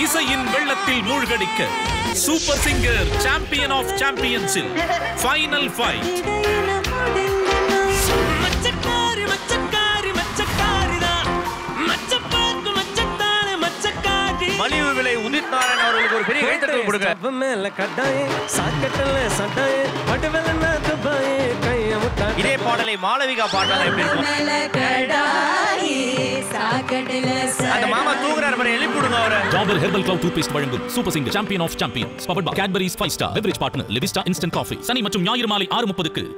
இசையின் வெள்ளத்தில் மூழ்கடிக்க சூப்பர் சிங்கர் சாம்பியன் ஆஃப் சாம்பியன்ஸில் ஃபைனல் ஃபைட் மச்சக்காரி மச்சக்காரி மச்சக்காரிதான் மச்சப்பாக்கு மச்சத்தானே மச்சக்காரி மலிவு விலை உதித் நாராயண் அவர்களுக்கு ஒரு பெரிய கைத்தட்டல் கொடுங்க ஸ்டவ் மேல கட்டாயே சாக்கட்டல சட்டாயே படுவல நாத்துபாயே கைய முட்டா இதே பாடலை மாளவிகா பாடினாங்க எப்படி இருக்கும் அந்த மாமா தூங்குறாரு பாரு எழுப்பி விடுங்க அவரை Dabur herbal clove toothpaste வழங்கும் super singer champion of champions power Cadbury's five star beverage partner Levista instant coffee சனி மற்றும் ஞாயிறு மாலை ஆறு முப்பதுக்கு